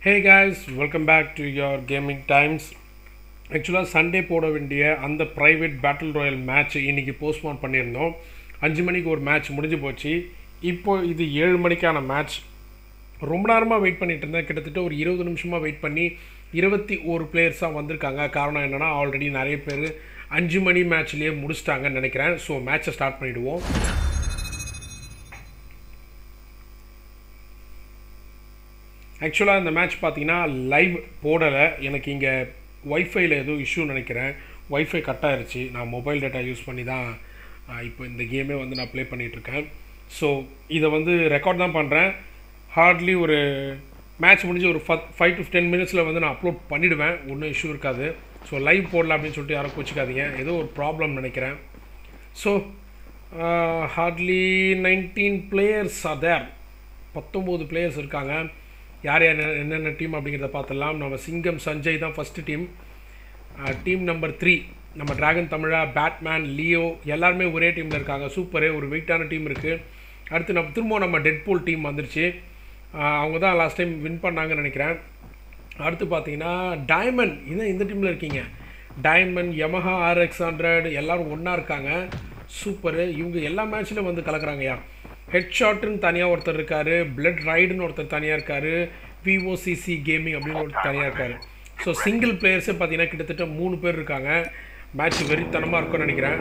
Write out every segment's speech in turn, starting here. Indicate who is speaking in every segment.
Speaker 1: Hey guys welcome back to your gaming times ஆக்சுவலாக Sunday போட வேண்டிய அந்த ப்ரைவேட் பேட்டில் ராயல் மேட்ச் இன்றைக்கி போஸ்ட்போன் பண்ணியிருந்தோம் அஞ்சு மணிக்கு ஒரு மேட்ச் முடிஞ்சு போச்சு இப்போ இது ஏழு மணிக்கான மேட்ச் ரொம்ப நேரமாக வெயிட் பண்ணிட்டு இருந்தேன் கிட்டத்தட்ட ஒரு இருபது நிமிஷமாக வெயிட் பண்ணி இருபத்தி ஒரு பிளேயர்ஸாக வந்திருக்காங்க காரணம் என்னென்னா ஆல்ரெடி நிறைய பேர் அஞ்சு மணி மேட்ச்லேயே முடிச்சிட்டாங்கன்னு நினைக்கிறேன் ஸோ மேட்ச்சை ஸ்டார்ட் பண்ணிவிடுவோம் ஆக்சுவலாக இந்த மேட்ச் பார்த்தீங்கன்னா லைவ் போடலை எனக்கு இங்கே ஒய்ஃபைல ஏதோ இஷ்யூ நினைக்கிறேன் ஒய்ஃபை கட் ஆயிருச்சு நான் மொபைல் டேட்டா யூஸ் பண்ணி தான் ஆஹ், இப்போ இந்த கேமே வந்து நான் ப்ளே பண்ணிகிட்ருக்கேன் ஸோ இதை வந்து ரெக்கார்ட் தான் பண்ணுறேன் ஹார்ட்லி ஒரு மேட்ச் முடிஞ்சு ஒரு ஃபத் ஃபைவ் டு டென் மினிட்ஸில் வந்து நான் அப்லோட் பண்ணிவிடுவேன் ஒன்றும் இஷ்யூ இருக்காது ஸோ லைவ் போடல அப்படின்னு சொல்லிட்டு யாரும் கோச்சிக்காதீங்க ஏதோ ஒரு ப்ராப்ளம் நினைக்கிறேன் so hardly nineteen players are there பத்தொம்போது பிளேயர்ஸ் இருக்காங்க யார் யார் என்ன- என்னென்ன டீம் அப்படிங்கிறத பார்த்துடலாம் நம்ம சிங்கம் சஞ்சய் தான் first team team number three நம்ம டிராகன் தமிழா பேட்மேன் லியோ எல்லாருமே ஒரே டீமில் இருக்காங்க சூப்பரு ஒரு வெயிட்டான டீம் இருக்குது அடுத்து நம்ம திரும்ப நம்ம டெட்பூல் டீம் வந்துருச்சு ஆஹ் அவங்க தான் லாஸ்ட் டைம் வின் பண்ணாங்கன்னு நினைக்கிறேன் அடுத்து பார்த்தீங்கன்னா டைமண்ட் இதான் இந்த டீமில் இருக்கீங்க டைமண்ட் யமஹா ஆர்எக்ஸ் ஹண்ட்ரட் எல்லாரும் ஒன்றா இருக்காங்க சூப்பரு இவங்க எல்லா மேட்ச்லையும் வந்து கலக்குறாங்கய்யா ஹெட் ஷாட்டுன்னு தனியாக ஒருத்தர் இருக்காரு பிளட் ரைடுன்னு ஒருத்தர் தனியாக இருக்காரு விஓசிசி கேமிங் அப்படின்னு ஒருத்தர் தனியாக இருக்காரு ஸோ சிங்கிள் பிளேயர்ஸே பார்த்தீங்கன்னா கிட்டத்தட்ட மூணு பேர் இருக்காங்க மேட்ச் வெறித்தனமாக இருக்கும்னு நினைக்கிறேன்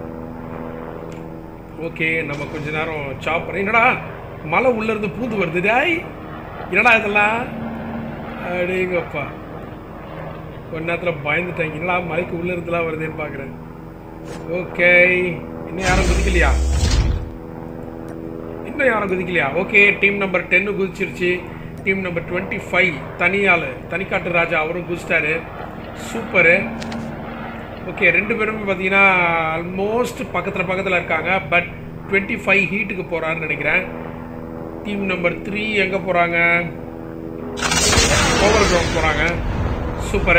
Speaker 1: ஓகே நம்ம கொஞ்ச நேரம் சாப் பண்ணி என்னடா மலை உள்ள இருந்து பூந்து வருது டேய் என்னடா இதெல்லாம் அடேங்கப்பா கொஞ்ச நேரத்தில் பயந்துட்டேன் என்னடா மலைக்கு உள்ள இருந்துலாம் வருதுன்னு பார்க்குறேன் ஓகே இன்னும் யாரும் குதிக்கலையா இன்னும் யாரும் குதிக்கலையா ஓகே டீம் நம்பர் டென்னு குதிச்சிருச்சு டீம் நம்பர் டுவெண்ட்டி ஃபைவ் தனியாள் தனிக்காட்டு ராஜா அவரும் குதிச்சிட்டாரு சூப்பரு ஓகே ரெண்டு பேருமே பார்த்தீங்கன்னா ஆல்மோஸ்ட் பக்கத்தில் பக்கத்தில் இருக்காங்க பட் டுவெண்ட்டி ஃபைவ் ஹீட்டுக்கு போகிறாருன்னு நினைக்கிறேன் டீம் நம்பர் த்ரீ எங்கே போகிறாங்க ஓவர் கிரவுண்ட் போகிறாங்க சூப்பரு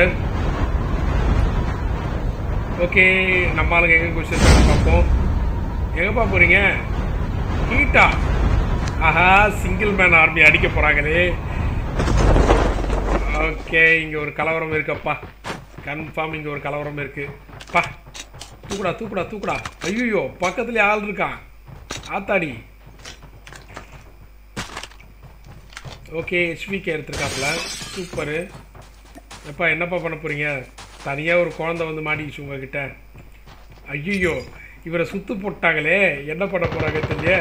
Speaker 1: ஓகே நம்ம ஆளுங்க எங்கே குடிச்சிருக்காங்க பார்ப்போம் எங்கேப்பா போகிறீங்க ஹீட்டா ஆஹா சிங்கிள் மேன் ஆர்மி அடிக்க போகிறாங்களே ஓகே இங்கே ஒரு கலவரம் இருக்கப்பா கன்ஃபார்ம் இங்கே ஒரு கலவரம் இருக்கு பா தூக்குடா தூக்குடா தூக்குடா ஐயோ பக்கத்துலேயே ஆள் இருக்கான் ஆத்தாடி ஓகே ஹெச்பிகே எடுத்துருக்காப்புல சூப்பரு எப்பா என்னப்பா பண்ண போகிறீங்க தனியாக ஒரு குழந்தை வந்து மாட்டிக்கிச்சு உங்ககிட்ட ஐயோ இவரை சுத்து போட்டாங்களே என்ன பண்ண போகிறாங்க தெரியல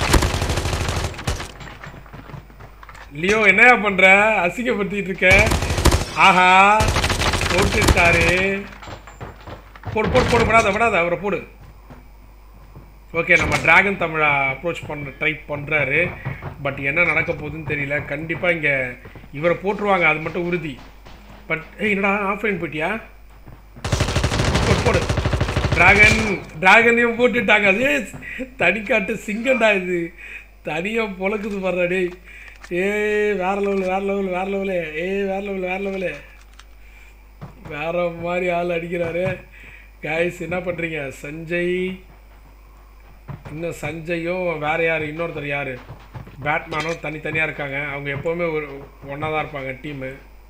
Speaker 1: லியோ என்னையா பண்ற அசிங்கப்படுத்திட்டு இருக்க ஆஹா போட்டுட்டாரு போடு போடு போடு விடாத விடாத அவரை போடு ஓகே நம்ம டிராகன் தமிழா அப்ரோச் பண்ண ட்ரை பண்ணுறாரு பட் என்ன நடக்க போகுதுன்னு தெரியல கண்டிப்பாக இங்கே இவரை போட்டுருவாங்க அது மட்டும் உறுதி பட் ஏய் என்னடா ஆஃப்லைன் போயிட்டியா போடு போடு டிராகன் டிராகனையும் போட்டுட்டாங்க அது தனிக்காட்டு சிங்கண்டா இது தனியாக பொழக்குது பாருடா டேய் ஏ வேற லெவல் வேற லெவல் வேற லெவலு ஏ வேற லெவல் வேற லெவலு வேற மாதிரி ஆள் அடிக்கிறாரு காய்ஸ் என்ன பண்ணுறீங்க சஞ்சய் இன்னும் சஞ்சயும் வேற யார் இன்னொருத்தர் யார் பேட்மேனும் தனித்தனியாக இருக்காங்க அவங்க எப்போவுமே ஒரு ஒன்றா தான் இருப்பாங்க டீமு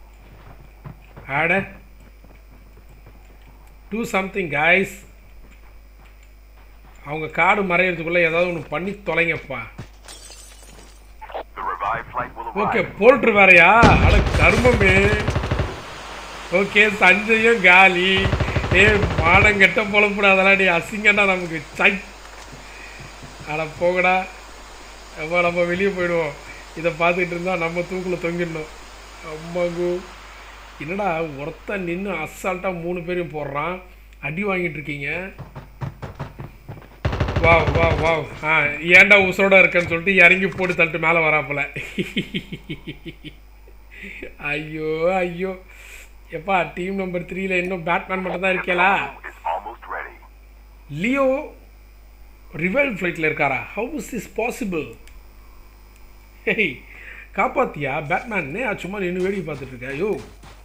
Speaker 1: ஆட டூ சம்திங் காய்ஸ் அவங்க காடு மறையிறதுக்குள்ளே ஏதாவது ஒன்று பண்ணி தொலைங்கப்பா
Speaker 2: The revived flight will arrive.
Speaker 1: Okay போல்ட்ரு வேறையா அட கர்மமே ஓகே சஞ்சயும் காலி ஏ மாடம் கெட்ட பொழப்புடாதடா நீ அசிங்கண்டா நமக்கு சை அட போகடா அப்போ நம்ம வெளியே போயிடுவோம் இதை பார்த்துக்கிட்டு இருந்தா நம்ம தூக்கில் தொங்கிடணும் அம்மாகு என்னடா ஒருத்தன் நின்று அசால்ட்டாக மூணு பேரையும் போடுறான் அடி வாங்கிட்டு இருக்கீங்க வாவ் வாவ் வாவ் ஆ ஏன்டா உசுரோட இருக்கேன்னு சொல்லிட்டு இறங்கி போட்டு தள்ளிட்டு மேலே வராப்புல ஐயோ ஐயோ எப்பா டீம் நம்பர் த்ரீல இன்னும் பேட்மேன் மட்டும் தான் இருக்கேலா
Speaker 2: is almost ready.
Speaker 1: லியோ ரிவைல் ஃப்ளைட்டில் இருக்காரா how is is possible hey காப்பாத்தியா பேட்மேன்னே சும்மா நின்று வேடிக்கை பார்த்துட்டு இருக்க ஐயோ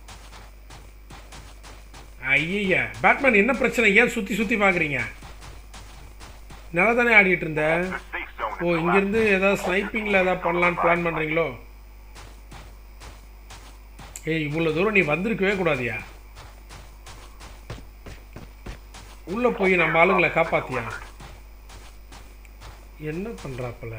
Speaker 1: ஐயய்யா பேட்மேன் என்ன பிரச்சனை ஏன் சுற்றி சுற்றி பார்க்குறீங்க நல்லா தானே ஆடிட்டு இருந்த
Speaker 2: The safe zone
Speaker 1: O
Speaker 2: is
Speaker 1: இங்கேருந்து ஏதாவது ஸ்னைப்பிங்கில் ஏதாவது பண்ணலான்னு பிளான் பண்ணுறீங்களோ ஏய் இவ்வளோ தூரம் நீ வந்திருக்கவே கூடாதியா உள்ளே போய் நம்ம ஆளுங்களை காப்பாத்தியா என்ன பண்ணுறாப்புல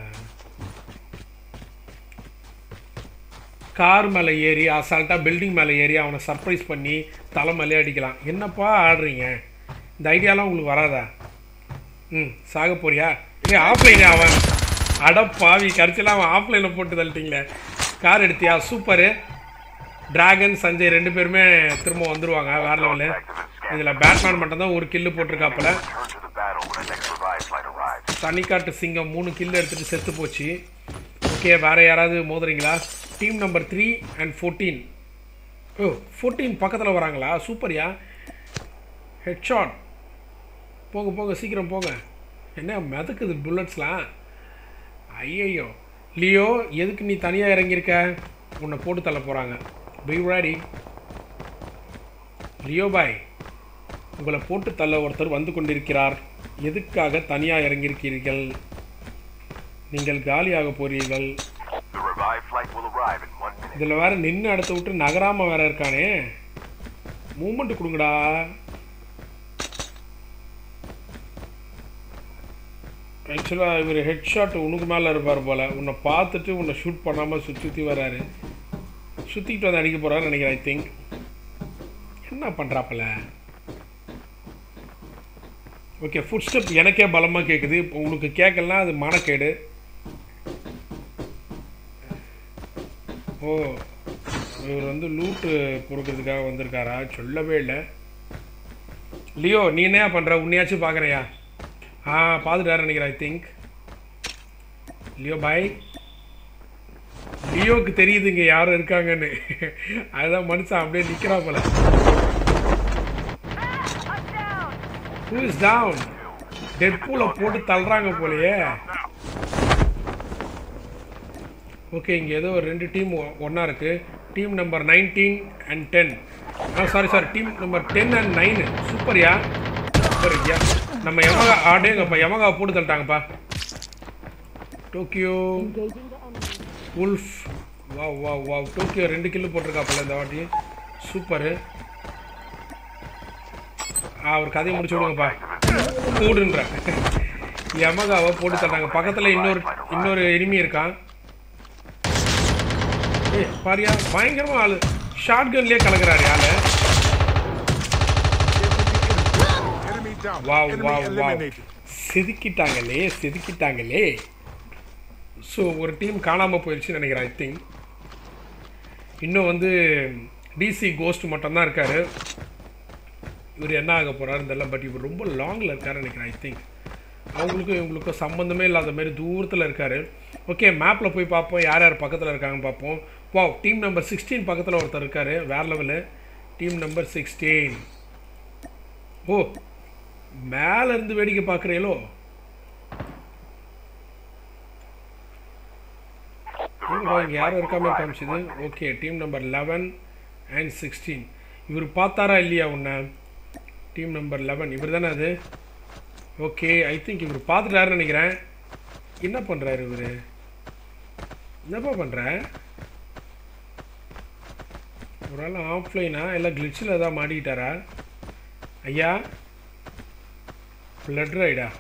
Speaker 1: கார் மேலே ஏறி அசால்ட்டாக பில்டிங் மேலே ஏறி அவனை சர்ப்ரைஸ் பண்ணி தலை மேலே அடிக்கலாம் என்னப்பா ஆடுறீங்க இந்த ஐடியாலாம் உங்களுக்கு வராதா ம் சாக போறியா ஏ ஆஃப்லைன் அவன் அட பாவி கடைசியில் அவன் ஆஃப்லைனில் போட்டு தள்ளிட்டீங்களே கார் எடுத்தியா சூப்பரு டிராகன் சஞ்சய் ரெண்டு பேருமே திரும்ப வந்துருவாங்க வேற லெவலு இதில் பேட்மேன் மட்டும் தான் ஒரு கில்லு போட்டிருக்காப்புல
Speaker 2: Return to the battle when the next revive flight arrives.
Speaker 1: தனிக்காட்டு சிங்கம் மூணு கில்லு எடுத்துகிட்டு செத்து போச்சு ஓகே வேறு யாராவது மோதுறீங்களா team number three and fourteen oh fourteen பக்கத்தில் வராங்களா சூப்பர்யா ஹெட்ஷாட் போங்க போங்க சீக்கிரம் போங்க என்ன மிதக்குது புல்லட்ஸ்லாம் ஐயையோ லியோ எதுக்கு நீ தனியாக இறங்கியிருக்க உன்னை போட்டு தள்ள போகிறாங்க பி ரெடி லியோ பாய் உங்களை போட்டு தள்ள ஒருத்தர் வந்து கொண்டிருக்கிறார் எதுக்காக தனியாக இறங்கியிருக்கிறீர்கள் நீங்கள் காலியாக போறீர்கள்
Speaker 2: The revive flight will arrive in one minute.
Speaker 1: இதில் வேற நின்று அடுத்த விட்டு நகராமல் வேற இருக்கானே மூமெண்ட் கொடுங்கடா ஆக்சுவலாக இவர் ஹெட்ஷாட் உனக்கு மேலே இருப்பார் போல் உன்னை பார்த்துட்டு உன்னை ஷூட் பண்ணாமல் சுற்றி சுற்றி வராரு சுற்றிக்கிட்டு வந்து அடிக்க போகிறாரு நினைக்கிறேன் ஐ திங்க் என்ன பண்ணுறாப்புல ஓகே ஃபுட் ஸ்டெப் எனக்கே பலமாக கேட்குது இப்போ உனக்கு கேட்கலாம் அது மனக்கேடு ஓ இவர் வந்து லூட்டு பொறுக்கிறதுக்காக வந்திருக்காரா சொல்லவே இல்லை லியோ நீ என்ன பண்ணுற உன்னையாச்சும் பார்க்குறியா ஆ பார்த்துட்டாரு நினைக்கிறேன் ஐ திங்க் லியோ பாய் லியோக்கு தெரியுது இங்கே யாரும் இருக்காங்கன்னு அதுதான் மனுஷன் அப்படியே நிற்கிறா போல ஹூ இஸ் டவுன் டெட் போட்டு தள்ளுறாங்க போலயே ஓகே இங்கே ஏதோ ஒரு ரெண்டு டீம் ஒன்றா இருக்குது team number nineteen and ten ah sorry sorry team number ten and nine சூப்பர்யா super ஐயா நம்ம யமகா ஆடேங்கப்பா யமகா போட்டு தள்ளிட்டாங்கப்பா டோக்கியோ உல்ஃப் வா வா வா டோக்கியோ ரெண்டு கில்லு போட்டிருக்காப்பல இந்த வாட்டி சூப்பரு ஆ ஒரு கதையை முடிச்சு விடுங்கப்பா கூடுன்ற யமகாவை போட்டு தள்ளாங்க பக்கத்தில் இன்னொரு இன்னொரு எனிமி இருக்கான் ஏய் பாரியா பயங்கரமா ஆளு ஷார்ட் கன்லயே கலக்குறாரு ஆளு
Speaker 3: Enemy down.
Speaker 1: Wow
Speaker 3: Enemy
Speaker 1: wow wow
Speaker 3: eliminated.
Speaker 1: செதுக்கிட்டாங்களே செதுக்கிட்டாங்களே ஸோ ஒரு டீம் காணாமல் போயிடுச்சுன்னு நினைக்கிறேன் ஐ திங்க் இன்னும் வந்து டிசி கோஸ்ட் மட்டும்தான் இருக்காரு இவர் என்ன ஆக போகிறாருன்னு தெரியல பட் இவர் ரொம்ப லாங்கில் இருக்காருன்னு நினைக்கிறேன் ஐ திங்க் அவங்களுக்கும் இவங்களுக்கும் சம்மந்தமே இல்லாத மாதிரி தூரத்தில் இருக்கார் ஓகே மேப்பில் போய் பார்ப்போம் யார் யார் பக்கத்தில் இருக்காங்கன்னு பார்ப்போம் வா டீம் நம்பர் சிக்ஸ்டீன் பக்கத்தில் ஒருத்தர் இருக்கார் வேற level team number sixteen oh மேல இருந்து வேடிக்கை பார்க்குறீங்களோ இங்கே யாரும் இருக்காம காமிச்சுது okay team number eleven and sixteen இவர் பார்த்தாரா இல்லையா உன்னை டீம் நம்பர் லெவன் இவர் தானே அது ஓகே ஐ திங்க் இவர் பார்த்துட்டாருன்னு நினைக்கிறேன் என்ன பண்ணுறாரு இவர் என்னப்பா பண்ணுற ஒரு ஆள் ஆஃப்லைனா இல்லை கிளிச்சில் ஏதாவது மாட்டிக்கிட்டாரா ஐயா பிளட் ரைடா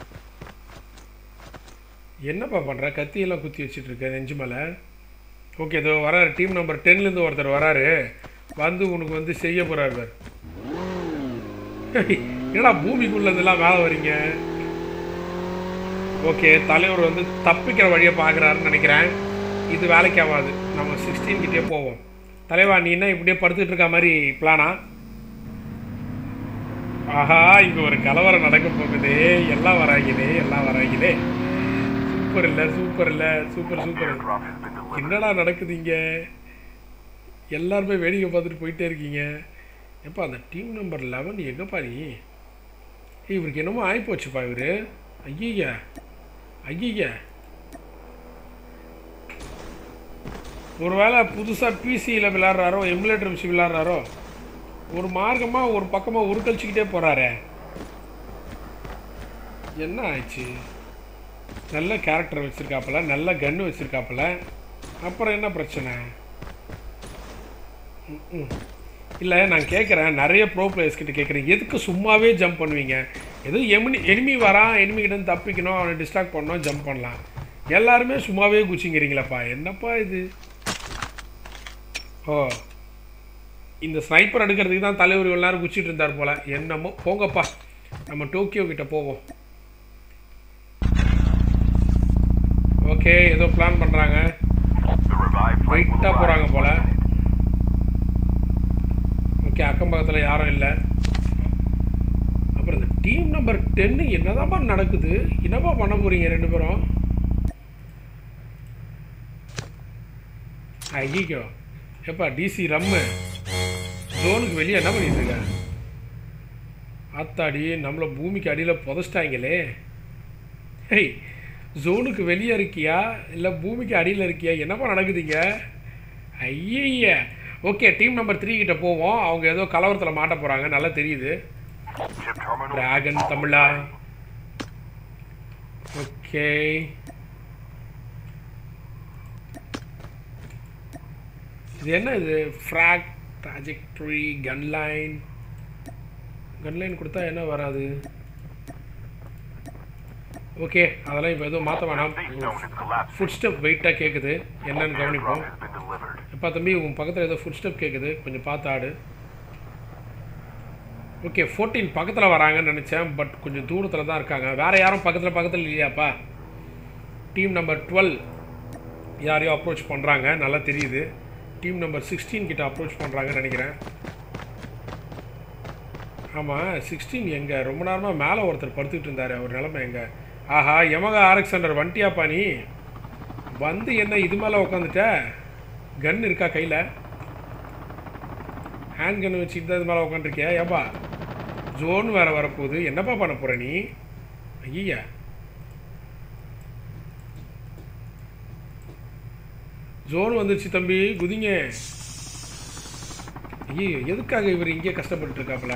Speaker 1: என்னப்பா பண்ணுற கத்தியெல்லாம் குத்தி வச்சிட்டு இருக்க நெஞ்சு மேலே ஓகே இதோ வராரு டீம் நம்பர் டென்லேருந்து ஒருத்தர் வராரு வந்து உனக்கு வந்து செய்ய போகிறாரு பார் என்னடா பூமிக்குள்ளதெல்லாம் மேலே வரீங்க ஓகே தலைவர் வந்து தப்பிக்கிற வழியை பார்க்குறாருன்னு நினைக்கிறேன் இது வேலைக்கு ஆகாது நம்ம சிக்ஸ்டீன் கிட்டே போவோம் தலைவா நீ என்ன இப்படியே படுத்துட்டு இருக்க மாதிரி பிளானா ஆஹா இங்க ஒரு கலவரம் நடக்க போகுது எல்லாம் வராங்களே எல்லாம் வராங்களே சூப்பர் இல்ல சூப்பர் இல்ல super super
Speaker 2: Airdrop has been delivered.
Speaker 1: என்னடா நடக்குது இங்க எல்லாருமே வேடிக்கை பார்த்துட்டு போயிட்டே இருக்கீங்க எப்பா அந்த டீம் நம்பர் லெவன் எங்கப்பா நீ ஏய், இவருக்கு என்னமோ ஆகிப்போச்சுப்பா இவரு ஐயய்யா ஐயய்யா ஒருவேளை புதுசாக பிசியில் விளாட்றாரோ எமுலேட்டர் வச்சு விளாட்றாரோ ஒரு மார்க்கமாக ஒரு பக்கமாக உருக்கழிச்சிக்கிட்டே போகிறாரே என்ன ஆச்சு நல்ல கேரக்டர் வச்சுருக்காப்புல நல்ல கன்று வச்சுருக்காப்புல அப்புறம் என்ன பிரச்சனை இல்லை நான் கேட்குறேன் நிறைய ப்ரோ பிளேயர்ஸ் கிட்ட கேட்குறேன் எதுக்கு சும்மாவே ஜம்ப் பண்ணுவீங்க ஏதோ எமினி எனிமி வரான் enemy கிட்ட இருந்து தப்பிக்கணும் அவனை டிஸ்ட்ராக்ட் பண்ணணும் ஜம்ப் பண்ணலாம் எல்லாருமே சும்மாவே குச்சிங்கிறீங்களப்பா என்னப்பா இது ஓ இந்த ஸ்னைப்பர் எடுக்கிறதுக்கு தான் தலைவர் இவ்வளோ நேரம் குச்சிட்டு இருந்தார் போல என்னமோ போங்கப்பா நம்ம டோக்கியோ கிட்ட போவோம் ஓகே ஏதோ பிளான் பண்ணுறாங்க
Speaker 2: The revived flight will
Speaker 1: வெயிட்டாக
Speaker 2: arrive
Speaker 1: போகிறாங்க
Speaker 2: in
Speaker 1: போல
Speaker 2: one minute.
Speaker 1: ஓகே அக்கம் பக்கத்தில் யாரும் இல்லை அப்புறம் இந்த டீம் நம்பர் டென்னு என்னதான்ப்பா நடக்குது என்னப்பா பண்ண போகிறீங்க ரெண்டு பேரும் ஐயோ எப்பா டிசி ரம்மு ஜோனுக்கு வெளியே என்ன பண்ணிட்டு இருக்க ஆத்தாடி நம்மளை பூமிக்கு அடியில் புதைச்சிட்டாங்களே ஹேய் ஜோனுக்கு வெளியே இருக்கியா இல்லை பூமிக்கு அடியில் இருக்கியா என்னப்பா நடக்குதுங்க ஐயய்ய ஓகே டீம் நம்பர் த்ரீ கிட்ட போவோம் அவங்க ஏதோ கலவரத்தில் மாட்ட போகிறாங்க நல்லா தெரியுது
Speaker 2: Ship terminal.
Speaker 1: Dragon Tamizha okay இது என்ன இது ஃப்ராக் ட்ராஜெக்டரி கன்லைன் கன்லைன் கொடுத்தா என்ன வராது ஓகே அதெல்லாம் இப்போ எதுவும் மாற்ற வேணாம்
Speaker 2: Safe zone is collapsing.
Speaker 1: Foot step வெயிட்டாக கேட்குது என்னன்னு கவனிப்போம்
Speaker 2: Airdrop has been delivered.
Speaker 1: எப்பா தம்பி உன் பக்கத்தில் ஏதோ ஃபுட் ஸ்டெப் கேட்குது கொஞ்சம் பார்த்து ஆடு ஓகே ஃபோர்டீன் பக்கத்தில் வராங்கன்னு நினச்சேன் பட் கொஞ்சம் தூரத்தில் தான் இருக்காங்க வேறு யாரும் பக்கத்தில் பக்கத்தில் இல்லையாப்பா டீம் நம்பர் டுவெல் யாரையோ அப்ரோச் பண்ணுறாங்க நல்லா தெரியுது டீம் நம்பர் சிக்ஸ்டீன் கிட்ட அப்ரோச் பண்ணுறாங்கன்னு நினைக்கிறேன் ஆமாம் சிக்ஸ்டீன் எங்கே ரொம்ப நேரமாக மேலே ஒருத்தர் படுத்துக்கிட்டு இருந்தார் அவர் நிலமை எங்கே ஆஹா யமகா ஆர்எக்ஸ் ஹண்ட்ரட் வந்துட்டியாப்பா நீ வந்து என்ன இது மேலே உட்காந்துட்ட கன் இருக்கா கையில் ஹேண்ட் கன் வச்சுட்டு தான் இது மேலே உட்காந்துருக்கியா ஏப்பா ஜோன் வேறு வரப்போகுது என்னப்பா பண்ண போகிற நீ ஐயா ஜோன் வந்துருச்சு தம்பி குதிங்க ஐயோ எதுக்காக இவர் இங்கே கஷ்டப்பட்டு இருக்காப்புல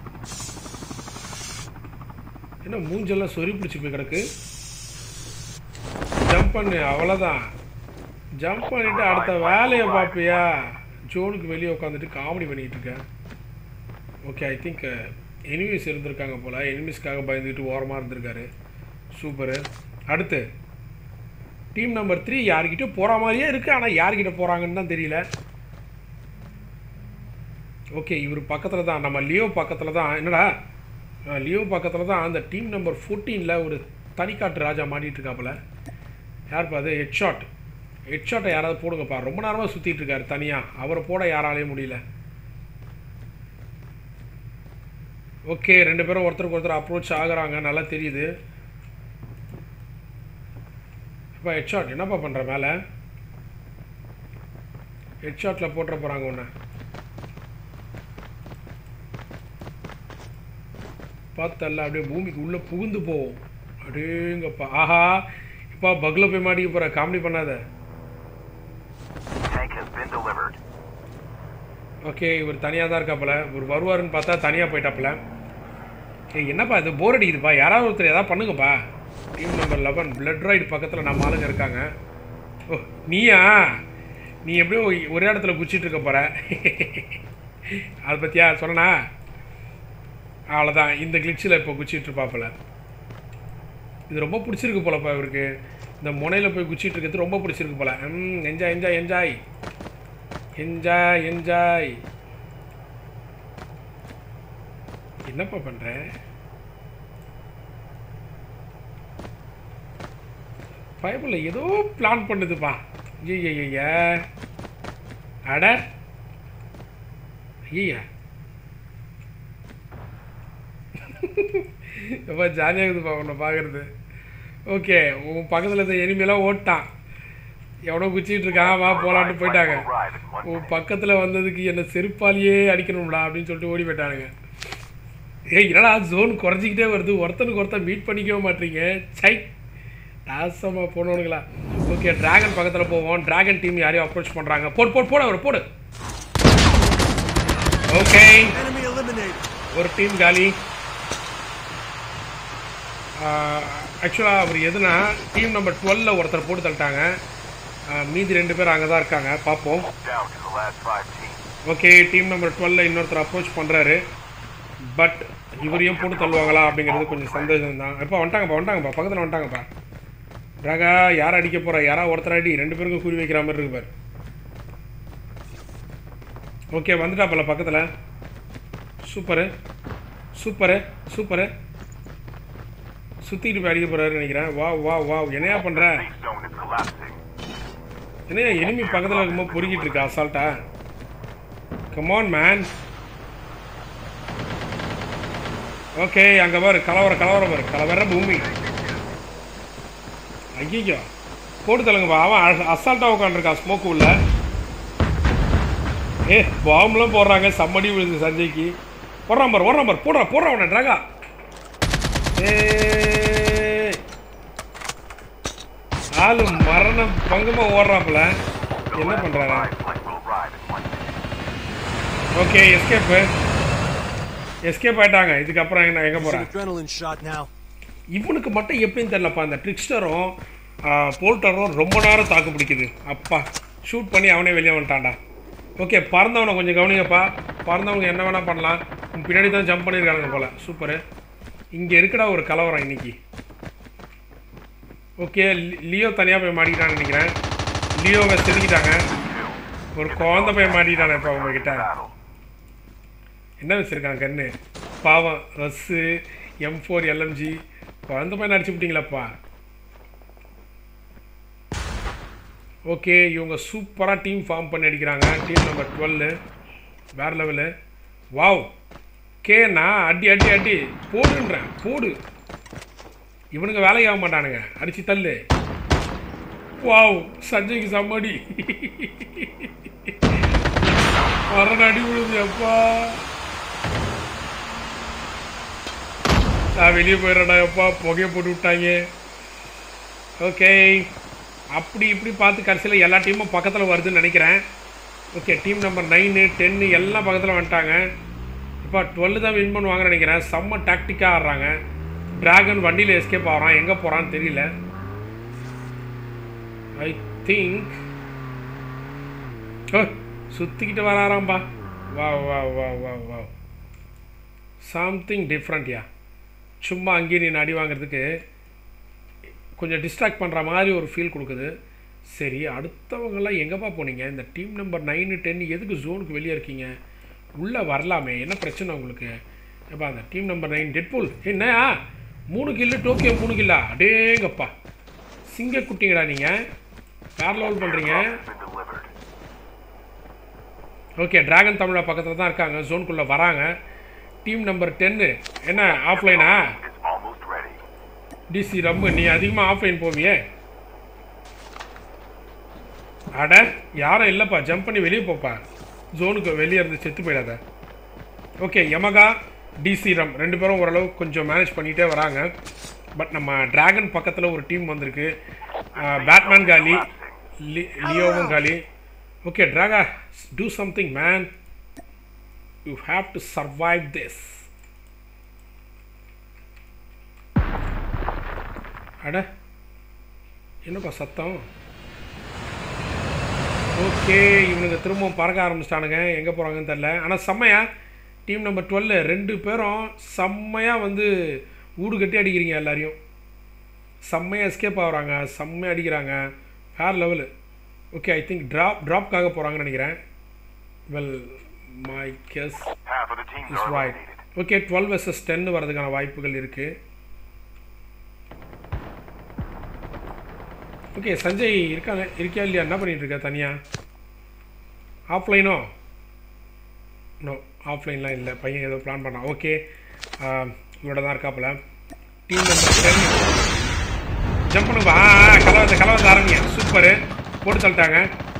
Speaker 1: என்ன மூஞ்செல்லாம் சொறி பிடிச்சி போய் கிடக்கு ஜம்ப் பண்ணு அவ்வளோதான் ஜம்ப் பண்ணிட்டு அடுத்த வேலையை பார்ப்பியா ஜோனுக்கு வெளியே உட்காந்துட்டு காமெடி பண்ணிக்கிட்டு இருக்கேன் ஓகே ஐ திங்க் எனிமீஸ் இருந்திருக்காங்க போல் எனிமீஸ்க்காக பயந்துக்கிட்டு ஓரமாக இருந்திருக்காரு சூப்பரு அடுத்து டீம் நம்பர் த்ரீ யார்கிட்ட போகிற மாதிரியே இருக்குது ஆனால் யார்கிட்ட போகிறாங்கன்னு தான் தெரியல ஓகே இவர் பக்கத்தில் தான் நம்ம லியோ பக்கத்தில் தான் என்னடா அஹ், லியோ பக்கத்தில் தான் அந்த டீம் நம்பர் ஃபோர்டீனில் ஒரு தனிக்காட்டு ராஜா மாட்டிகிட்டு இருக்காப்புல யாருப்பா அது ஹெட்ஷாட் ஹெட்ஷாட்டை யாராவது போடுங்கப்பா ரொம்ப நேரமாக சுற்றிட்டு இருக்காரு தனியாக அவரை போட யாராலையும் முடியல ஓகே ரெண்டு பேரும் ஒருத்தருக்கு ஒருத்தர் அப்ரோச் ஆகுறாங்க நல்லா தெரியுது இப்போ ஹெட்ஷாட் என்னப்பா பண்ணுற மேலே ஹெட்ஷாட்டில் போட்டுற போகிறாங்க ஒன்று பார்த்தல்ல அப்படியே பூமிக்கு உள்ளே புகுந்து போவோம் அப்படியேங்கப்பா ஆஹா இப்போ பக்கில் போய் மாட்டிக்க போகிற காமெடி பண்ணாத
Speaker 2: Tank has been delivered.
Speaker 1: Okay இவர் தனியாக தான் இருக்காப்புல இவர் வருவாருன்னு பார்த்தா தனியாக போயிட்டாப்புல ஏய் என்னப்பா இது போர் அடிக்குதுப்பா யாராவது ஒருத்தர் ஏதாவது பண்ணுங்கப்பா team number eleven blood ride பக்கத்தில் நம்ம ஆளுங்க இருக்காங்க ஓ நீயா நீ எப்படியோ ஒரே இடத்துல குச்சிட்டு இருக்க போகிற அதை பற்றியா சொல்லணா அவ்வளோதான் இந்த கிளிச்சில் இப்போ குச்சிட்டு இருப்பாப்புல இது ரொம்ப பிடிச்சிருக்கு போலப்பா இவருக்கு இந்த முனையில் போய் குச்சிட்டு இருக்கிறது ரொம்ப பிடிச்சிருக்கு போல ம் enjoy enjoy enjoy enjoy enjoy என்னப்பா பண்ற பைபிள் ஏதோ பிளான் பண்ணுதுப்பா ஐயா அட ஐயா எப்போ ஜாலியாக இருக்குதுப்பா உன்னை பார்க்குறது ஓகே உன் பக்கத்தில் இருந்த எனிமையெல்லாம் ஓட்டான் எவனோ குச்சிட்டு இருக்கான் வா போலான்ட்டு போயிட்டாங்க
Speaker 2: Will arrive in one
Speaker 1: உன் பக்கத்தில் வந்ததுக்கு என்ன செருப்பாலேயே அடிக்கணும்டா அப்படின்னு சொல்லிட்டு ஓடி போயிட்டானுங்க ஏய் என்னடா ஜோன் குறைஞ்சிக்கிட்டே வருது ஒருத்தனுக்கு ஒருத்தன் மீட் பண்ணிக்கவே மாட்டீங்க சை நாசமாக போனவனுங்களா ஓகே டிராகன் பக்கத்தில் போவோம் டிராகன் டீம் யாரையும் அப்ரோச் பண்ணுறாங்க போடு போடு போடு அவர் போடு ஓகே
Speaker 3: Enemy eliminated.
Speaker 1: ஒரு டீம் காலி ஆக்சுவலாக அவர் எதுனா டீம் நம்பர் டுவெல்ல ஒருத்தர் போட்டு தள்ளிட்டாங்க ஆஹ் மீதி ரெண்டு பேர் அங்கே தான் இருக்காங்க பார்ப்போம்
Speaker 2: down to the last five teams.
Speaker 1: Okay team number டுவெல்ல இன்னொருத்தர் அப்ரோச் பண்ணுறாரு பட் இவரையும் போட்டு தள்ளுவாங்களா அப்படிங்கிறது கொஞ்சம் சந்தேகம் தான் எப்போ வந்துட்டாங்கப்பா வந்துட்டாங்கப்பா பக்கத்தில் வந்துட்டாங்கப்பா ராகா யார் அடிக்க போகிறா யாரா ஒருத்தர் அடி ரெண்டு பேருக்கும் குறி வைக்கிற மாதிரி இருக்கு பாரு ஓகே வந்துட்டாப்பல பக்கத்தில் சூப்பரு சூப்பரு சூப்பரு சுற்றிட்டு போய் அடிக்க போகிறாரு நினைக்கிறேன் வா வா வா என்னையா பண்ணுற
Speaker 2: Safe zone is collapsing.
Speaker 1: என்னையா எனிமி பக்கத்தில் இருக்கும்போது பொறுக்கிட்டு இருக்கா அசால்ட்டா கமான் மேன் ஓகே அங்கே பாரு கலவர கலவர பாரு கலவர பூமி ஐயோ போட்டு தள்ளுங்கப்பா அவன் அசால்ட்டாக உட்காந்துருக்கான் ஸ்மோக்கு உள்ள ஏ பாம்புலாம் போடுறாங்க சம்மடி விழுது சஞ்சய்க்கு போடுறான் பாரு ஓடுறான் பாரு போடுறான் போடுறான் அவனை ட்ராகா ஏ ஆளு மரண பங்கமா ஓடுறாப்புல என்ன பண்றாரு
Speaker 2: Live flight will arrive in one minute.
Speaker 1: Okay escape escape ஆயிட்டாங்க இதுக்கப்புறம் என்ன எங்க
Speaker 4: It's an
Speaker 1: போறேன்
Speaker 4: adrenaline shot now.
Speaker 1: இவனுக்கு மட்டும் எப்படின்னு தெரியலப்பா அந்த ட்ரிக்ஸ்டரும் போல்டரும் ரொம்ப நேரம் தாக்கு பிடிக்குது அப்பா ஷூட் பண்ணி அவனே வெளியே வந்துட்டான்டா ஓகே பறந்தவனை கொஞ்சம் கவனிங்கப்பா பறந்தவங்க என்ன வேணால் பண்ணலாம் உன் பின்னாடி தான் ஜம்ப் பண்ணியிருக்கானுங்க போல சூப்பரு இங்கே இருக்குடா ஒரு கலவரம் இன்னைக்கு ஓகே லியோ தனியாக போய் மாட்டிக்கிட்டான்னு நினைக்கிறேன் லியோவை செதுக்கிட்டாங்க ஒரு குழந்தை போய் மாட்டிக்கிட்டானே இப்போ உங்ககிட்ட
Speaker 2: Battle.
Speaker 1: என்ன வச்சுருக்கான் கண்ணு பாவம் ரஸ்ஸு எம் ஃபோர் எல்எம்ஜி குழந்த பையன் அடிச்சு விட்டீங்களாப்பா ஓகே இவங்க சூப்பராக டீம் ஃபார்ம் பண்ணி அடிக்கிறாங்க டீம் நம்பர் டுவெல்லு வேறு லெவலு வாவ் கேண்ணா அடி அடி அடி போடுன்றேன் போடு இவனுங்க வேலைக்கு ஆக மாட்டானுங்க அடிச்சு தள்ளு வாவ் சஞ்சய்க்கு சம்மடி மரண அடி விழுது அப்பா நான் வெளியே போயிடறேன்டா எப்பா புகையை போட்டு விட்டாங்க ஓகே அப்படி இப்படி பார்த்து கடைசியில் எல்லா டீமும் பக்கத்தில் வருதுன்னு நினைக்கிறேன் okay team number nine ten எல்லாம் பக்கத்தில் வந்துட்டாங்க இப்போ டுவெல் தான் வின் பண்ணுவாங்கன்னு நினைக்கிறேன் செம்ம டாக்டிக்காக ஆடுறாங்க டிராகன் வண்டியில் எஸ்கேப் ஆகிறான் எங்கே போகிறான்னு தெரியல ஐ திங்க் ஓ சுற்றிக்கிட்டு வராராம்பா வா வா வா வா வா சம்திங் டிஃப்ரெண்ட்யா சும்மா அங்கேயே நீ அடி வாங்குறதுக்கு கொஞ்சம் டிஸ்ட்ராக்ட் பண்ணுற மாதிரி ஒரு ஃபீல் கொடுக்குது சரி அடுத்தவங்கெல்லாம் எங்கேப்பா போனீங்க இந்த டீம் நம்பர் நைனு டென் எதுக்கு ஜோனுக்கு வெளியே இருக்கீங்க உள்ளே வரலாமே என்ன பிரச்சனை உங்களுக்கு ஏப்பா அந்த டீம் நம்பர் நைன் டெட்பூல் என்னயா மூணு கில்லு டோக்கியோ மூணு கில்லா அடேங்கப்பா சிங்க குட்டிங்கடா நீங்கள் வேறு லெவல் பண்ணுறீங்க
Speaker 2: Has been delivered.
Speaker 1: Okay dragon Tamizha பக்கத்தில் தான் இருக்காங்க ஜோனுக்குள்ளே வராங்க டீம் நம்பர் டென்னு என்ன ஆஃப்லைனா
Speaker 2: Is almost ready.
Speaker 1: டிசி ரம்மு நீ அதிகமாக ஆஃப்லைன் போவியே அட யாரும் இல்லைப்பா ஜம்ப் பண்ணி வெளியே போப்பா ஜோனுக்கு வெளியே இருந்து செத்து போயிடாத ஓகே யமகா டிசி ரம் ரெண்டு பேரும் ஓரளவு கொஞ்சம் மேனேஜ் பண்ணிகிட்டே வராங்க பட் நம்ம டிராகன் பக்கத்தில் ஒரு டீம் வந்திருக்கு பேட்மேன் காலி லி லியோவும் காலி ஓகே டிராகா do something man you have to survive this அட என்னப்பா சத்தம் ஓகே இவனுங்க திரும்பவும் பறக்க ஆரம்பிச்சிட்டானுங்க எங்கே போகிறாங்கன்னு தெரில ஆனால் செம்மையா டீம் நம்பர் டுவெல் ரெண்டு பேரும் செம்மையாக வந்து ஊடு கட்டி அடிக்கிறீங்க எல்லாரையும் செம்மையாக எஸ்கேப் ஆகுறாங்க செம்மையாக அடிக்கிறாங்க வேறு level okay I think drop ட்ராப்காக போகிறாங்கன்னு நினைக்கிறேன் well my guess
Speaker 2: Half of the teams
Speaker 1: is
Speaker 2: are
Speaker 1: right
Speaker 2: eliminated.
Speaker 1: Okay twelve versus ten வரதுக்கான வாய்ப்புகள் இருக்குது ஓகே சஞ்சய் இருக்காங்க இருக்கியா இல்லையா என்ன பண்ணிட்டு இருக்க தனியாக ஆஃப்லைனோ நோ ஆஃப்லைன்லாம் இல்லை பையன் ஏதோ பிளான் பண்ணான் ஓகே இவரோட தான் இருக்காப்புல டீம் நம்பர் டென் ஜம்ப் பண்ணுப்பா ஆ கலவரத்தை கலவரத்தை ஆரம்பிங்க சூப்பரு போட்டு தள்ளிட்டாங்க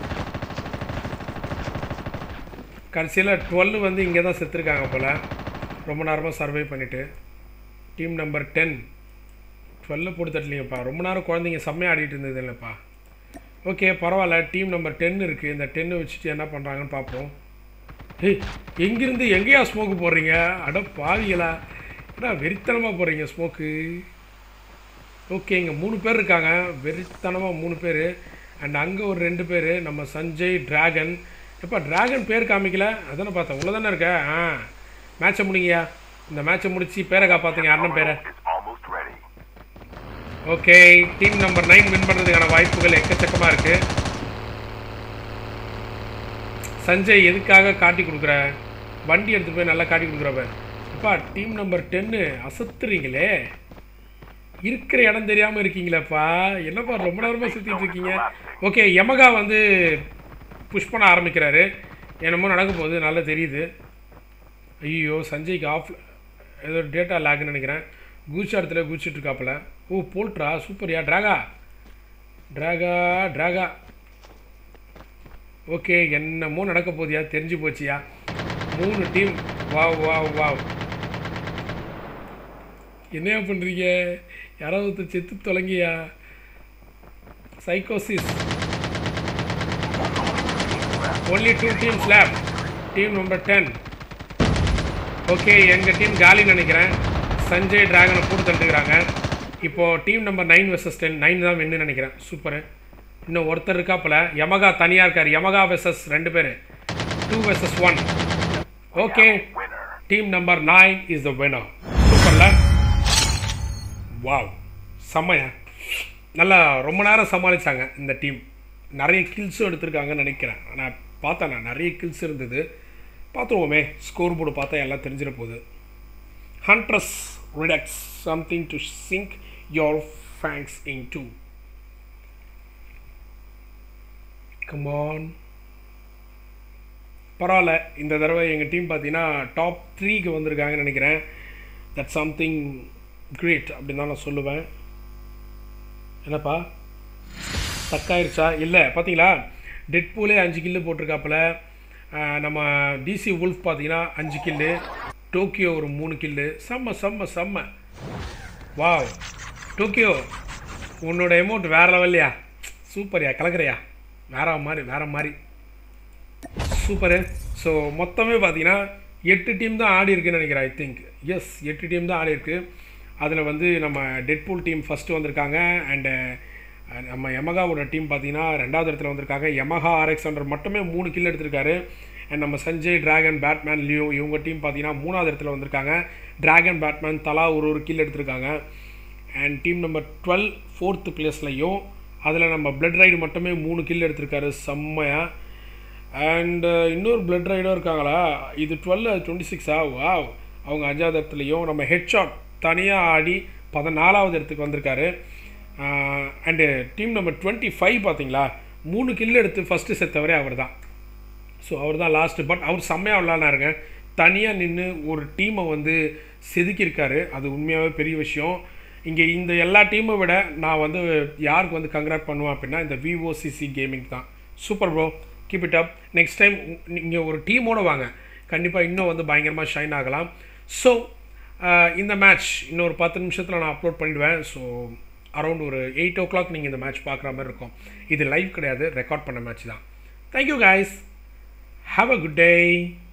Speaker 1: கடைசியில் டுவெல் வந்து இங்கே தான் செத்துருக்காங்க போல் ரொம்ப நேரமாக சர்வை பண்ணிவிட்டு டீம் நம்பர் டென் டுவெல்ல போட்டு தட்டலீங்கப்பா ரொம்ப நேரம் குழந்தைங்க செம்மையாக ஆடிட்டு இருந்தது இல்லைப்பா ஓகே பரவாயில்ல டீம் நம்பர் டென் இருக்குது இந்த டென்னு வச்சுட்டு என்ன பண்ணுறாங்கன்னு பார்ப்போம் ஏய் எங்கேருந்து எங்கேயா ஸ்மோக்கு போடுறீங்க அட பாவிகளா என்ன வெறித்தனமாக போடுறீங்க ஸ்மோக்கு ஓகே இங்கே மூணு பேர் இருக்காங்க வெறித்தனமாக மூணு பேர் அண்ட் அங்கே ஒரு ரெண்டு பேர் நம்ம சஞ்சய் டிராகன் எப்போ டிராகன் பேர் காமிக்கல அதானே பார்த்தேன் உள்ள தானே இருக்க ஆ மேட்சை முடிங்கயா இந்த மேட்சை முடிச்சு பேரை காப்பாற்றுங்க அண்ணன் பேரை
Speaker 2: Is almost ready.
Speaker 1: Okay team number nine win பண்ணுறதுக்கான வாய்ப்புகள் எக்கச்சக்கமாக இருக்கு சஞ்சய் எதுக்காக காட்டி கொடுக்குற வண்டி எடுத்து போய் நல்லா காட்டி கொடுக்குறப்ப அப்பா டீம் நம்பர் டென்னு அசத்துறீங்களே இருக்கிற இடம் தெரியாமல் இருக்கீங்களேப்பா என்னப்பா ரொம்ப நேரமாக சுற்றிட்டு இருக்கீங்க ஓகே யமகா வந்து புஷ் பண்ண ஆரம்பிக்கிறாரு என்னமோ நடக்க போகுது நல்லா தெரியுது ஐயோ சஞ்சய்க்கு ஆஃப் ஏதோ டேட்டா லேக்னு நினைக்கிறேன் கூச்சா இடத்துல குதிச்சுட்டு இருக்காப்புல ஓ போல்ட்ரா சூப்பர்யா ட்ராகா ட்ராகா ட்ராகா ஓகே என்னமோ நடக்க போதியா தெரிஞ்சு போச்சியா மூணு டீம் வாவ் வாவ் வாவ் என்னையா பண்ணுறீங்க யாராவது ஒருத்தர் செத்து தொலைங்கியா சைக்கோசிஸ் ஒன்லி டூ டீம்ஸ் லேப் டீம் நம்பர் டென் ஓகே எங்கள் டீம் காலின்னு நினைக்கிறேன் சஞ்சய் டிராகனை போட்டு தந்துக்கிறாங்க இப்போது team number nine versus ten nine தான் வின்னு நினைக்கிறேன் சூப்பரு இன்னும் ஒருத்தர் இருக்காப்புல யமகா தனியாக இருக்கார் யமகா வெர்சஸ் ரெண்டு பேர் two versus one okay
Speaker 2: Winner.
Speaker 1: Team number nine is the winner சூப்பர்ல வாவ் செம்மையா நல்லா ரொம்ப நேரம் சமாளித்தாங்க இந்த டீம் நிறைய கில்ஸும் எடுத்திருக்காங்கன்னு நினைக்கிறேன் நான் பார்த்தேன் நான் நிறைய கில்ஸ் இருந்தது பார்த்துருவோமே ஸ்கோர் போர்டு பார்த்தா எல்லாம் தெரிஞ்சிட போகுது hunters redux something to sink your fangs into come பரவாயில்ல இந்த தடவை எங்கள் டீம் பார்த்தீங்கன்னா டாப் த்ரீக்கு வந்திருக்காங்கன்னு நினைக்கிறேன் தட் சம்திங் கிரேட் அப்படின்னு தான் நான் சொல்லுவேன் என்னப்பா தக்காயிருச்சா இல்லை பார்த்தீங்களா டெட்பூலே அஞ்சு கில்லு போட்டிருக்காப்புல ஆஹ் நம்ம டிசி உல்ஃப் பார்த்தீங்கன்னா அஞ்சு கில்லு டோக்கியோ ஒரு மூணு கில்லு செம்ம செம்ம செம்ம வாவ் டோக்கியோ உன்னோட அமௌண்ட் வேறு லெவல்லையா சூப்பர்யா கலக்குறியா வேற மாதிரி வேற மாதிரி சூப்பரு ஸோ மொத்தமே பார்த்தீங்கன்னா எட்டு டீம் தான் ஆடி இருக்குன்னு நினைக்கிறேன் ஐ திங்க் எஸ் எட்டு டீம் தான் ஆடி இருக்கு அதில் வந்து நம்ம டெட்பூல் டீம் ஃபஸ்ட்டு வந்திருக்காங்க அண்டு நம்ம யமகாவோட டீம் பார்த்தீங்கன்னா ரெண்டாவது இடத்துல வந்திருக்காங்க யமஹா ஆர்எக்ஸ் ஹண்ட்ரட் மட்டுமே மூணு கில் எடுத்திருக்காரு அண்ட் நம்ம சஞ்சய் டிராகன் பேட்மேன் லியோ இவங்க டீம் பார்த்தீங்கன்னா மூணாவது இடத்துல வந்திருக்காங்க டிராகன் பேட்மேன் தலா ஒரு ஒரு கில் எடுத்திருக்காங்க and team number twelve fourth பிளேஸ்லையும் அதில் நம்ம பிளட் ரைடு மட்டுமே மூணு கில் எடுத்திருக்காரு செம்மையாக அண்ட் இன்னொரு பிளட் ரைடும் இருக்காங்களா இது டுவெல் டுவெண்ட்டி சிக்ஸா வாவ் அவங்க அஞ்சாவது இடத்துலையும் நம்ம ஹெட்ஷாட் தனியாக ஆடி பதினாலாவது இடத்துக்கு வந்திருக்காரு and team number twenty five பார்த்தீங்களா மூணு கில் எடுத்து ஃபஸ்ட்டு செத்தவரே அவர் தான் ஸோ அவர் தான் லாஸ்ட்டு பட் அவர் செம்மையாக விளாட்னாருங்க தனியாக நின்று ஒரு டீமை வந்து செதுக்கியிருக்காரு அது உண்மையாகவே பெரிய விஷயம் இங்கே இந்த எல்லா டீமை விட நான் வந்து யாருக்கு வந்து கங்க்ராட் பண்ணுவேன் அப்படின்னா இந்த விஓசிசி கேமிங் தான் super bro keep it up next time நீங்கள் ஒரு டீமோடு வாங்க கண்டிப்பாக இன்னும் வந்து பயங்கரமாக ஷைன் ஆகலாம் ஸோ இந்த மேட்ச் இன்னொரு பத்து நிமிஷத்தில் நான் அப்லோட் பண்ணிடுவேன் ஸோ அரௌண்ட் ஒரு எயிட் ஓ கிளாக் நீங்கள் இந்த மேட்ச் பார்க்குற மாதிரி இருக்கும் இது லைவ் கிடையாது ரெக்கார்ட் பண்ண மேட்ச் தான் thank you guys have a good day